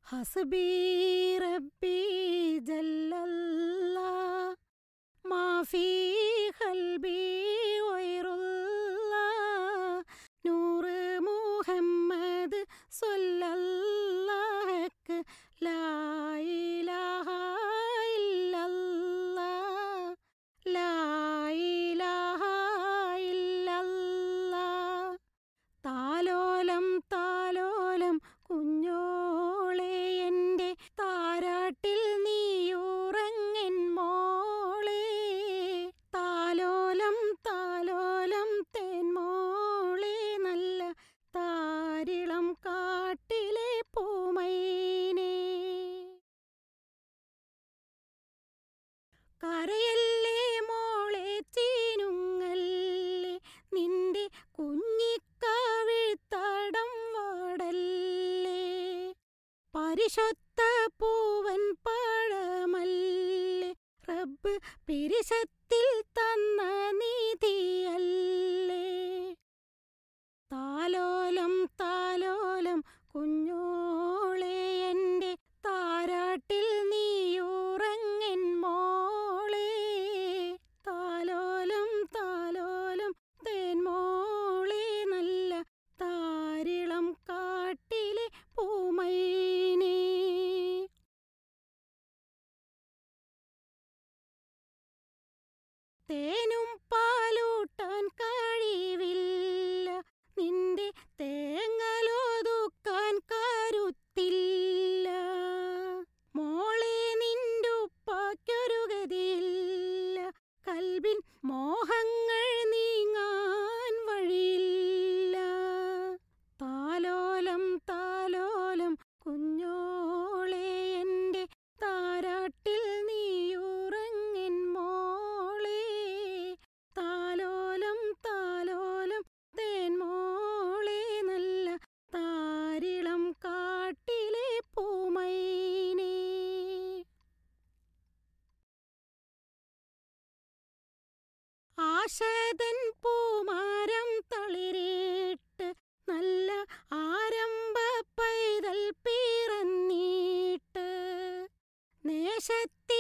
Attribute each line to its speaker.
Speaker 1: حسبي ربي جل الله ما في قلبي غير الله نور محمد صلى الله لا إله إلا الله لا إله إلا الله താലോലം താലോലം കുഞ്ഞോളെ എൻ്റെ താരാട്ടിൽ നീയുറങ്ങൻ മോളെ താലോലം താലോലം തേൻമോളെ നല്ല താരിളം കാട്ടിലെ പൂമൈനേ കരയല്ലേ മോളെ ചീനുങ്ങല്ലേ നിന്റെ കുഞ്ഞിക്കാവിഴ്ത്തടം വാടല്ലേ പരിശുദ്ധ പൂവൻ പഴമല്ലേ റബ്ബ് പിരിശത്തിൽ തന്ന നീതിയല്ലേ താലോലം താലോലം കുഞ്ഞോളെ എൻ്റെ താരാട്ടിൽ നീയുറങ്ങൻ മോളെ താലോലം താലോലം തേൻമോളെ നല്ല താരിളം കാട്ടിലെ പൂമൈനേ തേനും പാലൂട്ടാൻ കഴിവില്ല നിന്റെ തേങ്ങലോതുക്കാൻ കരുത്തില്ല മോളെ നിന്റെ ഉപ്പാക്കൊരു ഗതിയില്ല കൽബിൻ മോഹങ്ങൾ നീങ്ങാൻ വഴിയില്ല താലോലം താലോലം കുഞ്ഞോളെ എൻ്റെ താരാട്ടിൽ നീയുറങ്ങൻ മോളെ താലോലം താലോലം തേൻമോളെ നല്ല താരിളം കാട്ടിലെ പൂമൈനേ ആശതൻ പൂമാരം തളിരിട്ട് നല്ല ആരംഭ പൈതൽ പിറന്നീട്ട് നേശത്തി